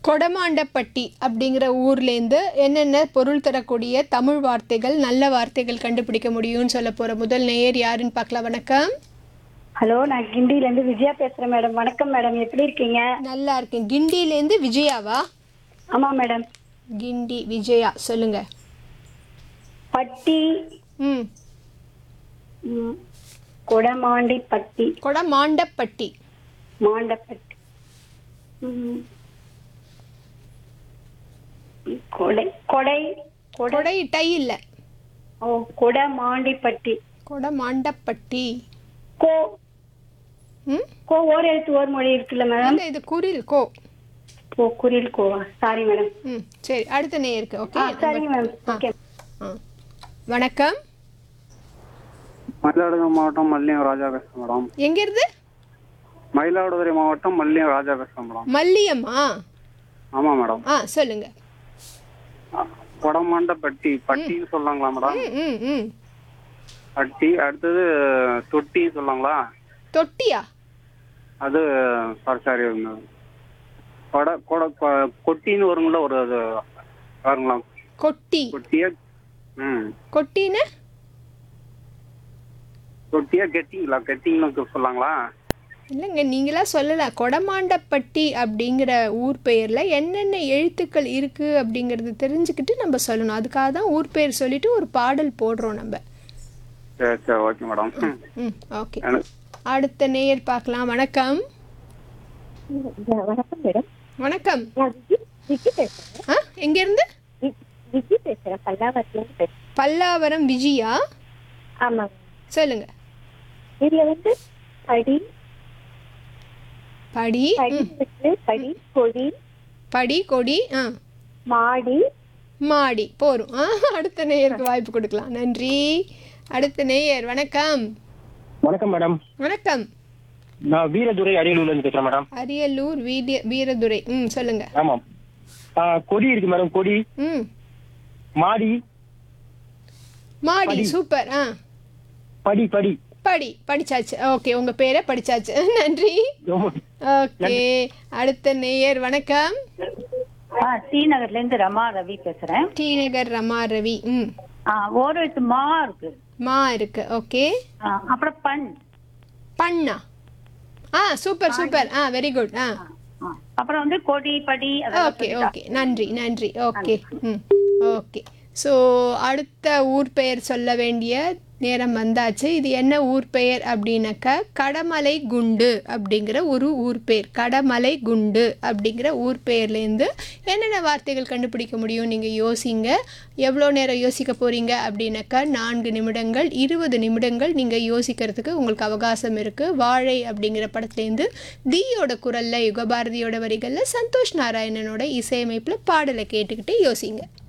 கொடமாண்டப்பட்டி அப்படிங்கிற ஊர்லேருந்து என்னென்ன பொருள் தரக்கூடிய தமிழ் வார்த்தைகள் நல்ல வார்த்தைகள் கண்டுபிடிக்க முடியும்னு சொல்ல போகிற முதல் நேயர் யாருன்னு பார்க்கலாம் வணக்கம் ஹலோ நான் கிண்டில இருந்து விஜயா பேசுறேன் மேடம் வணக்கம் மேடம் எப்படி இருக்கீங்க நல்லா இருக்கேன் கிண்டிலேருந்து விஜயாவா ஆமா மேடம் கிண்டி விஜயா சொல்லுங்க பட்டி ம் ம், கொடமாண்டி பட்டி கொடமாண்டப்பட்டி மாண்டப்பட்டி ம். கொடை கொடை கொடை கொடை டை இல்லை ஓ கொடமாண்டி பட்டி கொடமாண்டப்பட்டி கோ ம் கோ ஓர் எழுத்து ஓர் மொழி இருக்குல்ல மேடம் இல்லை இது குரில் கோ ஓ குரில் கோவா சாரி மேடம் ம் சரி அடுத்த நேயருக்கு ஆ ஓகே சரிங்க மேடம் ஓகே ஆ வணக்கம் மயிலாடுதுறை மாவட்டம் மல்லியம் ராஜா பேசுறேன் மேடம் எங்கேருந்து மயிலாடுதுறை மாவட்டம் மல்லியம் ராஜா பேசுறேன் மேடம் மல்லியம்மா ஆமா மேடம் ஆ சொல்லுங்க கொடமாண்ட பட்டி பட்டின்னு சொல்லாங்களா மேடம் ம் ம் ம் பட்டி அடுத்தது தொட்டின்னு சொல்லாங்களா தொட்டியா அது சாரி சாரி கொட கொட கொ- கொட்டின்னு வருங்களா ஒரு அது பாருங்களா கொட்டி கொட்டியா ம் கொட்டின்னு தொட்டியா கெட்டிங்களா கெட்டிங்கன்னு சொல்லாங்களா இல்லைங்க நீங்களா சொல்லலாம் கொடமாண்டப்பட்டி அப்படிங்கிற ஊர் பெயரில் என்னென்ன எழுத்துக்கள் இருக்குது அப்படிங்கிறது தெரிஞ்சுக்கிட்டு நம்ம சொல்லணும் அதுக்காக தான் ஊர் பெயர் சொல்லிட்டு ஒரு பாடல் போடுறோம் நம்ம சரி சரி ஓகே மேடம் ம். ம் ஓகே எனக்கு- அடுத்த நேயர் பார்க்கலாம் வணக்கம் வணக்கம் மேடம் வணக்கம் நான் விஜி விஜி பேசுறேன் ஆ எங்கேருந்து விஜி பேசுறேன் பல்லாவரத்துல பேசுறேன் பல்லாவரம் விஜயா ஆமாங்க சொல்லுங்க இதுல வந்து படி படி படி ம், இருக்கு படி கொடி படி கொடி ஆ மாடி மாடி போரும் ஆ அடுத்த நேயருக்கு வாய்ப்பு கொடுக்கலாம் நன்றி அடுத்த நேயர் வணக்கம் வணக்கம் மேடம் வணக்கம் நான் வீரதுரை அரியலூர்ல இருந்து பேசுறேன் மேடம் அரியலூர் வீடிய வீரதுரை ம் சொல்லுங்க ஆமாம் ஆ, கொடி இருக்கு மேடம் கொடி ம் மாடி மாடி சூப்பர் ஆ படி படி படி படிச்சாச்சு ஓகே உங்க பேரை படிச்சாச்சு நன்றி ரொம்ப ஓகே அடுத்த நேயர் வணக்கம் ஆ டி நகர்ல இருந்து ரமா ரவி பேசுறேன் டி நகர் ரமா ரவி ம் ஆ ஒரு எழுத்து மா இருக்கு மா இருக்கு ஓகே ஆ, அப்புறம் பண் பண்ணா ஆ சூப்பர் சூப்பர் ஆ வெரி குட் ஆ ஆ, அப்புறம் வந்து கொடி படி அதெல்லாம் ஓகே ஓகே நன்றி நன்றி ஓகே ம் ஓகே ஸோ அடுத்த ஊர் பெயர் சொல்ல வேண்டிய நேரம் வந்தாச்சு இது என்ன ஊர் பெயர் அப்படின்னாக்கா கடமலை குண்டு அப்படிங்கிற ஒரு ஊர் பெயர் கடமலை குண்டு அப்படிங்கிற ஊர் பெயர்லேருந்து என்னென்ன வார்த்தைகள் கண்டுபிடிக்க முடியும் நீங்கள் யோசிங்க எவ்வளோ நேரம் யோசிக்க போகிறீங்க அப்படின்னாக்கா நான்கு நிமிடங்கள் இருபது நிமிடங்கள் நீங்கள் யோசிக்கிறதுக்கு உங்களுக்கு அவகாசம் இருக்குது வாழை அப்படிங்கிற படத்துலேருந்து தீயோட குரலில் யுகபாரதியோட வரிகளில் சந்தோஷ் நாராயணனோட இசையமைப்பில் பாடலை கேட்டுக்கிட்டு யோசிங்க